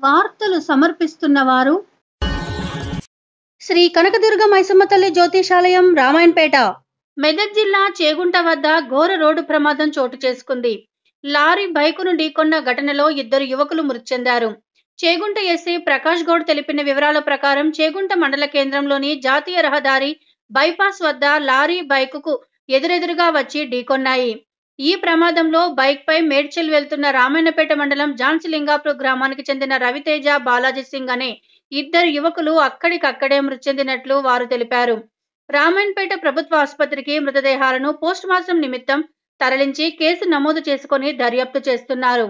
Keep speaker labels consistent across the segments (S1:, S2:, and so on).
S1: వార్తలు సమర్పిస్తున్న వారు శ్రీ కనకదుర్గ మైసమ్మ తల్లి జ్యోతిషాలయం రామాయణపేట మెదక్ జిల్లా చేగుంట వద్ద ఘోర రోడ్డు ప్రమాదం చోటు చేసుకుంది లారీ బైకును ఢీకొన్న ఘటనలో ఇద్దరు యువకులు మృతి చెందారు చేగుంట ఎస్సీ ప్రకాష్ గౌడ్ తెలిపిన వివరాల ప్రకారం చేగుంట మండల కేంద్రంలోని జాతీయ రహదారి బైపాస్ వద్ద లారీ బైకుకు ఎదురెదురుగా వచ్చి ఢీకొన్నాయి ఈ ప్రమాదంలో బైక్ పై మేడ్చల్ వెళ్తున్న రామాయణపేట మండలం జాన్సిలింగాపూర్ గ్రామానికి చెందిన రవితేజ బాలాజీ సింగ్ అనే ఇద్దరు యువకులు అక్కడికక్కడే మృతి చెందినట్లు వారు తెలిపారు రామాయణపేట ప్రభుత్వ ఆసుపత్రికి మృతదేహాలను పోస్ట్ మార్టం నిమిత్తం తరలించి కేసు నమోదు చేసుకుని దర్యాప్తు చేస్తున్నారు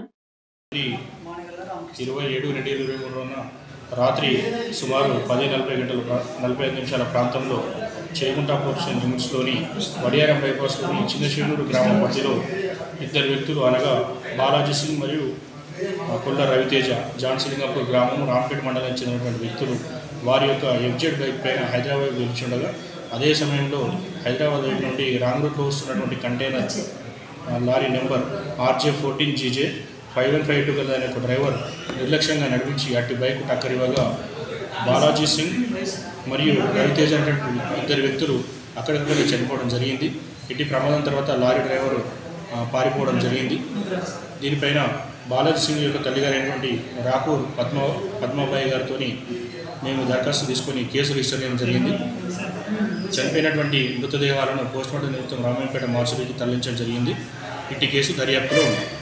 S2: ఇరవై ఏడు రెండు వేల ఇరవై మూడున రాత్రి సుమారు పది నలభై గంటల ప్రా- నలభై ఐదు నిమిషాల ప్రాంతంలో చేగుంట పోర్షన్ లిమిట్స్లోని వడియారం బైపాస్లోని చిన్న శివనూరు గ్రామం మధ్యలో ఇద్దరు వ్యక్తులు అనగా బాలాజీ సింగ్ మరియు ఆ, కొల్ల రవితేజ జాన్సిలింగాపూర్ గ్రామం రాంపేట మండలానికి చెందినటువంటి వ్యక్తులు వారి యొక్క ఎఫ్జెడ్ బైక్ పైన హైదరాబాద్ వెళ్తుండగా అదే సమయంలో హైదరాబాద్ వైపు నుండి రాంగ్ రూట్లో వస్తున్నటువంటి కంటైనర్ ఆ, lorry number RJ fourteen GJ five one five two గల అనే ఒక డ్రైవర్ నిర్లక్ష్యంగా నడిపించి అట్టి బైక్ టక్కర్ ఇవ్వగా బాలాజీ సింగ్ మరియు రవితేజ అనేటువంటి ఇద్దరు వ్యక్తులు అక్కడికక్కడే చనిపోవడం జరిగింది ఇట్టి ప్రమాదం తర్వాత లారీ డ్రైవర్ ఆ, పారిపోవడం జరిగింది దీనిపైన బాలాజీ సింగ్ యొక్క తల్లిగారైనటువంటి రాకూర్ పద్మ పద్మాబాయి గారితో మేము దరఖాస్తు తీసుకొని కేసు రిజిస్టర్ చేయడం జరిగింది చనిపోయినటువంటి మృతదేహాలను పోస్ట్మార్టం నిమిత్తం రామాయణపేట మార్చురీకి తరలించడం జరిగింది ఇట్టి కేసు దర్యాప్తులో ఉంది